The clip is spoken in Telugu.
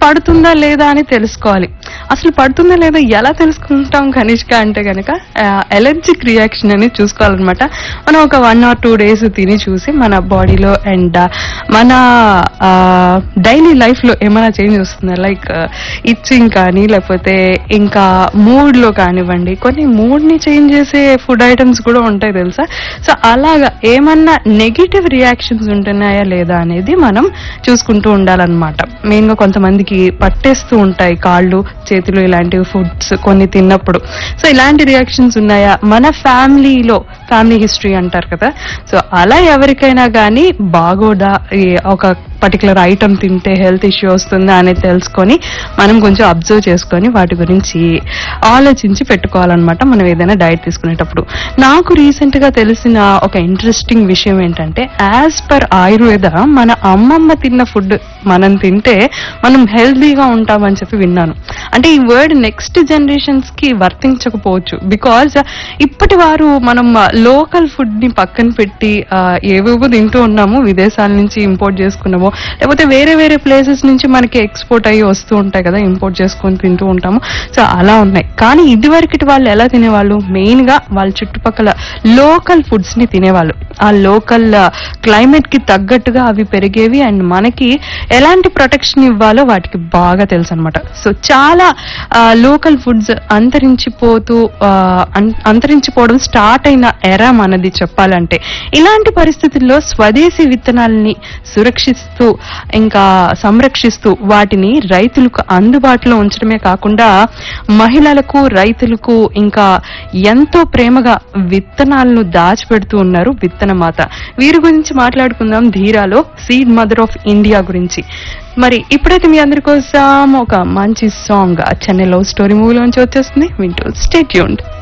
పడుతుందా లేదా అని తెలుసుకోవాలి అసలు పడుతుందా లేదా ఎలా తెలుసుకుంటాం కనిష్క అంటే కనుక ఎలర్జిక్ రియాక్షన్ అనేది చూసుకోవాలన్నమాట మనం ఒక వన్ ఆర్ టూ డేస్ తిని చూసి మన బాడీలో అండ్ మన డైలీ లైఫ్ లో ఏమైనా చేంజ్ వస్తుందా లైక్ ఇచ్చింగ్ కానీ లేకపోతే ఇంకా మూడ్ లో కానివ్వండి కొన్ని మూడ్ ని చేంజ్ చేసే ఫుడ్ ఐటమ్స్ కూడా ఉంటాయి తెలుసా సో అలాగా ఏమన్నా నెగిటివ్ రియాక్షన్స్ ఉంటున్నాయా లేదా అనేది మనం చూసుకుంటూ ఉండాలన్నమాట మెయిన్ గా కొంతమందికి పట్టేస్తూ ఉంటాయి కాళ్ళు చేతులు ఇలాంటివి ఫుడ్స్ కొన్ని తిన్నప్పుడు సో ఇలాంటి రియాక్షన్స్ ఉన్నాయా మన ఫ్యామిలీలో ఫ్యామిలీ హిస్టరీ అంటారు కదా సో అలా ఎవరికైనా కానీ బాగోదా ఈ ఒక పర్టికులర్ ఐటమ్ తింటే హెల్త్ ఇష్యూ వస్తుందా అనేది తెలుసుకొని మనం కొంచెం అబ్జర్వ్ చేసుకొని వాటి గురించి ఆలోచించి పెట్టుకోవాలన్నమాట మనం ఏదైనా డైట్ తీసుకునేటప్పుడు నాకు రీసెంట్ గా తెలిసిన ఒక ఇంట్రెస్టింగ్ విషయం ఏంటంటే యాజ్ పర్ ఆయుర్వేద మన అమ్మమ్మ తిన్న ఫుడ్ మనం తింటే మనం హెల్తీగా ఉంటామని చెప్పి విన్నాను అంటే ఈ వర్డ్ నెక్స్ట్ జనరేషన్స్ కి వర్తించకపోవచ్చు బికాజ్ ఇప్పటి వారు మనం లోకల్ ఫుడ్ ని పక్కన పెట్టి ఆ, ఏవేవో తింటూ ఉన్నాము విదేశాల నుంచి ఇంపోర్ట్ చేసుకున్నాము లేకపోతే వేరే వేరే ప్లేసెస్ నుంచి మనకి ఎక్స్పోర్ట్ అయ్యి వస్తూ ఉంటాయి కదా ఇంపోర్ట్ చేసుకొని తింటూ ఉంటాము సో అలా ఉన్నాయి కానీ ఇదివరకటి వాళ్ళు ఎలా తినేవాళ్ళు మెయిన్ గా వాళ్ళ చుట్టుపక్కల లోకల్ ఫుడ్స్ ని తినేవాళ్ళు ఆ లోకల్ క్లైమేట్ కి తగ్గట్టుగా అవి పెరిగేవి అండ్ మనకి ఎలాంటి ప్రొటెక్షన్ ఇవ్వాలో వాటికి బాగా తెలుసు అనమాట సో చాలా లోకల్ ఫుడ్స్ అంతరించిపోతూ ఆ, అన్- అంతరించిపోవడం స్టార్ట్ అయిన ఎరా మనది చెప్పాలంటే ఇలాంటి పరిస్థితుల్లో స్వదేశీ విత్తనాలని సురక్షిస్తూ ఇంకా సంరక్షిస్తూ వాటిని రైతులకు అందుబాటులో ఉంచడమే కాకుండా మహిళలకు రైతులకు ఇంకా ఎంతో ప్రేమగా విత్తనాలను దాచిపెడుతూ ఉన్నారు విత్తనమాత వీరి గురించి మాట్లాడుకుందాం ధీరాలో సీడ్ మదర్ ఆఫ్ ఇండియా గురించి మరి ఇప్పుడైతే మీ అందరి కోసం ఒక మంచి సాంగ్ చెన్నై లవ్ స్టోరీ మూవీలోంచి వచ్చేస్తుంది వింటూ స్టేట్ యూన్డ్